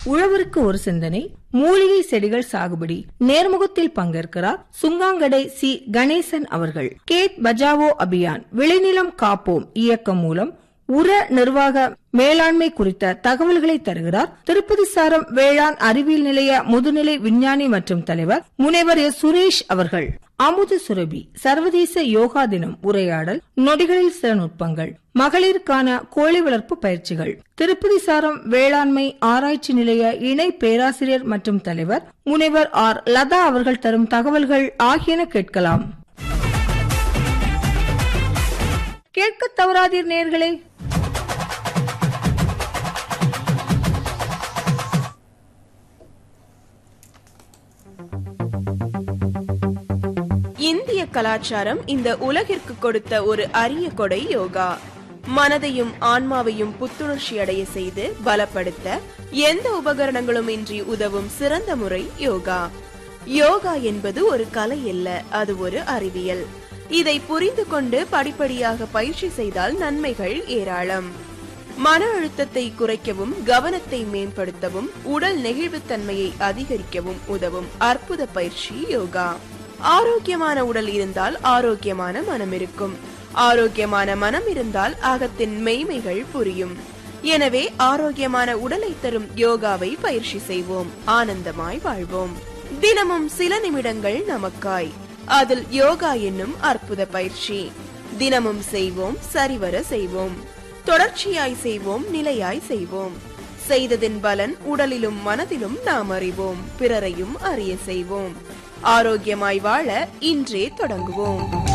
உழவருக்கு ஒரு சிந்தனை மூலிகை செடிகள் சாகுபடி நேர்முகத்தில் பங்கேற்கிறார் சுங்காங்கடை சி கணேசன் அவர்கள் கேட் பஜாவோ அபியான் விளைநிலம் காப்போம் இயக்கம் மூலம் உர நிர்வாக மேலாண்மை குறித்த தகவல்களை தருகிறார் திருப்பதி சாரம் வேளாண் அறிவியல் நிலைய முதுநிலை விஞ்ஞானி மற்றும் தலைவர் முனைவர் எஸ் சுரேஷ் அவர்கள் அமுத சுரபி சர்வதேச யோகா தினம் உரையாடல் நொடிகளில் சில நுட்பங்கள் மகளிருக்கான கோழி வளர்ப்பு பயிற்சிகள் திருப்பதி சாரம் வேளாண்மை ஆராய்ச்சி நிலைய இணை பேராசிரியர் மற்றும் தலைவர் முனைவர் ஆர் லதா அவர்கள் தரும் தகவல்கள் ஆகியன கேட்கலாம் கேட்க தவறாதீர் நேர்களே இந்திய கலாச்சாரம் இந்த உலகிற்கு கொடுத்த ஒரு அரிய கொடை யோகா மனதையும் ஆன்மாவையும் புத்துணர்ச்சி அடைய செய்து பலப்படுத்த எந்த உபகரணங்களும் இன்றி உதவும் சிறந்த முறை யோகா யோகா என்பது ஒரு கலை அல்ல அது ஒரு அறிவியல் இதை புரிந்து கொண்டு படிப்படியாக பயிற்சி செய்தால் நன்மைகள் ஏராளம் மன அழுத்தத்தை குறைக்கவும் கவனத்தை மேம்படுத்தவும் உடல் நெகிழ்வுத்தன்மையை அதிகரிக்கவும் உதவும் அற்புத பயிற்சி யோகா ஆரோக்கியமான உடல் இருந்தால் ஆரோக்கியமான மனம் இருக்கும் ஆரோக்கியமான மனம் இருந்தால் அகத்தின் மெய்மைகள் புரியும் எனவே ஆரோக்கியமான உடலை தரும் யோகாவை பயிற்சி செய்வோம் ஆனந்தமாய் வாழ்வோம் தினமும் சில நிமிடங்கள் நமக்காய் அதில் யோகா என்னும் அற்புத பயிற்சி தினமும் செய்வோம் சரிவர செய்வோம் தொடர்ச்சியாய் செய்வோம் நிலையாய் செய்வோம் செய்ததின் பலன் உடலிலும் மனதிலும் நாம் அறிவோம் பிறரையும் அறிய செய்வோம் ஆரோக்கியமாய் வாழ இன்றே தொடங்குவோம்